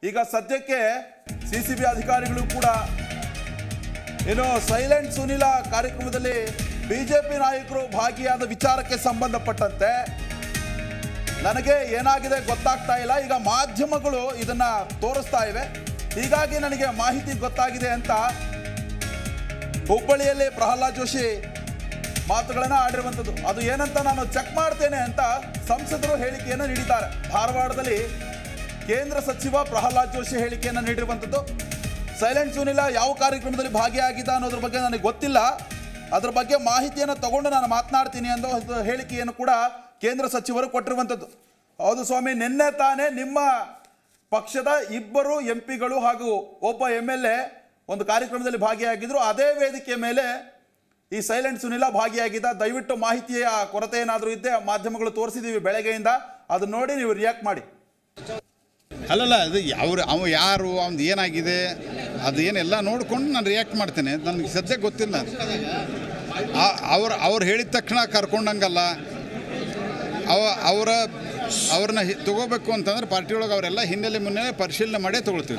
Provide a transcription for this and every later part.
ಈಗ ಸದ್ಯಕ್ಕೆ C C B ಅಧಿಕಾರಿಗಳು ಕೂಡ ಏನು ಸೈಲೆಂಟ್ ಸುನಿಲ ಕಾರ್ಯಕ್ರಮದಲ್ಲಿ ಬಿಜೆಪಿ ನಾಯಕರು ಭಾಗಿಯಾದ ವಿಚಾರಕ್ಕೆ ಸಂಬಂಧಪಟ್ಟಂತೆ ನನಗೆ ಏನಾಗಿದೆ ಗೊತ್ತಾಗ್ತಾ ಇಲ್ಲ ಈಗ ಮಾಧ್ಯಮಗಳು ಇದನ್ನ ತೋರಿಸ್ತಾ ಇವೆ ಹೀಗಾಗಿ ನನಗೆ ಮಾಹಿತಿ ಗೊತ್ತಾಗಿದೆ ಅಂತ ಹುಬ್ಬಳ್ಳಿಯಲ್ಲಿ ಪ್ರಹ್ಲಾದ್ ಜೋಶಿ ಮಾತುಗಳನ್ನು ಆಡಿರುವಂಥದ್ದು ಅದು ಏನಂತ ನಾನು ಚೆಕ್ ಮಾಡ್ತೇನೆ ಅಂತ ಸಂಸದರು ಹೇಳಿಕೆಯನ್ನು ನೀಡಿದ್ದಾರೆ ಧಾರವಾಡದಲ್ಲಿ ಕೇಂದ್ರ ಸಚಿವ ಪ್ರಹ್ಲಾದ್ ಜೋಶಿ ಹೇಳಿಕೆಯನ್ನು ನೀಡಿರುವಂಥದ್ದು ಸೈಲೆಂಟ್ ಸುನಿಲ ಯಾವ ಕಾರ್ಯಕ್ರಮದಲ್ಲಿ ಭಾಗಿಯಾಗಿದ್ದ ಅನ್ನೋದ್ರ ಬಗ್ಗೆ ನನಗೆ ಗೊತ್ತಿಲ್ಲ ಅದ್ರ ಬಗ್ಗೆ ಮಾಹಿತಿಯನ್ನು ತಗೊಂಡು ನಾನು ಮಾತನಾಡ್ತೀನಿ ಅನ್ನೋ ಒಂದು ಹೇಳಿಕೆಯನ್ನು ಕೂಡ ಕೇಂದ್ರ ಸಚಿವರು ಕೊಟ್ಟಿರುವಂಥದ್ದು ಹೌದು ಸ್ವಾಮಿ ನಿನ್ನೆ ತಾನೇ ನಿಮ್ಮ ಪಕ್ಷದ ಇಬ್ಬರು ಎಂ ಪಿಗಳು ಹಾಗೂ ಒಬ್ಬ ಎಮ್ ಎಲ್ ಎ ಒಂದು ಕಾರ್ಯಕ್ರಮದಲ್ಲಿ ಭಾಗಿಯಾಗಿದ್ರು ಅದೇ ವೇದಿಕೆ ಮೇಲೆ ಈ ಸೈಲೆಂಟ್ ಸುನಿಲ ಭಾಗಿಯಾಗಿದ್ದ ದಯವಿಟ್ಟು ಮಾಹಿತಿಯ ಕೊರತೆ ಏನಾದರೂ ಇದ್ದೆ ಮಾಧ್ಯಮಗಳು ತೋರಿಸಿದ್ದೀವಿ ಬೆಳಗ್ಗೆಯಿಂದ ಅದನ್ನ ನೋಡಿ ನೀವು ರಿಯಾಕ್ಟ್ ಮಾಡಿ ಅಲ್ಲಲ್ಲ ಅದು ಅವ್ರು ಅವ ಯಾರು ಅವ್ನು ಏನಾಗಿದೆ ಅದು ಏನೆಲ್ಲ ನೋಡ್ಕೊಂಡು ನಾನು ರಿಯಾಕ್ಟ್ ಮಾಡ್ತೇನೆ ನನಗೆ ಸದ್ಯಕ್ಕೆ ಗೊತ್ತಿಲ್ಲ ಆ- ಅವ್ರು ಅವ್ರು ಹೇಳಿದ ತಕ್ಷಣ ಕರ್ಕೊಂಡಂಗಲ್ಲ ಅವ ಅವರ ಅವ್ರನ್ನ ಹಿ- ತಗೋಬೇಕು ಅಂತಂದ್ರೆ ಪಾರ್ಟಿ ಒಳಗೆ ಅವರೆಲ್ಲ ಹಿನ್ನೆಲೆ ಮುನ್ನೆಲೆ ಪರಿಶೀಲನೆ ಮಾಡೇ ತಗೊಳ್ತೀವಿ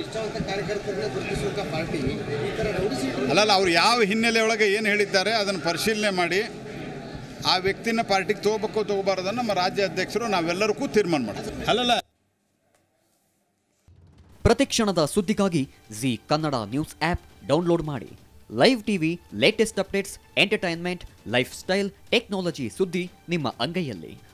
ಅಲ್ಲಲ್ಲ ಅವ್ರು ಯಾವ ಹಿನ್ನೆಲೆ ಒಳಗೆ ಏನು ಹೇಳಿದ್ದಾರೆ ಅದನ್ನು ಪರಿಶೀಲನೆ ಮಾಡಿ ಆ ವ್ಯಕ್ತಿನ ಪಾರ್ಟಿಗೆ ತಗೋಬೇಕು ತಗೋಬಾರ್ದನ್ನು ನಮ್ಮ ರಾಜ್ಯ ಅಧ್ಯಕ್ಷರು ನಾವೆಲ್ಲರಿಗೂ ತೀರ್ಮಾನ ಮಾಡ್ತೀವಿ ಅಲ್ಲಲ್ಲ ಪ್ರತಿಕ್ಷಣದ ಸುದ್ದಿಗಾಗಿ Zee Kannada news app download ಮಾಡಿ live TV latest updates entertainment lifestyle technology ಸುದ್ದಿ ನಿಮ್ಮ ಅಂಗೈಯಲ್ಲಿ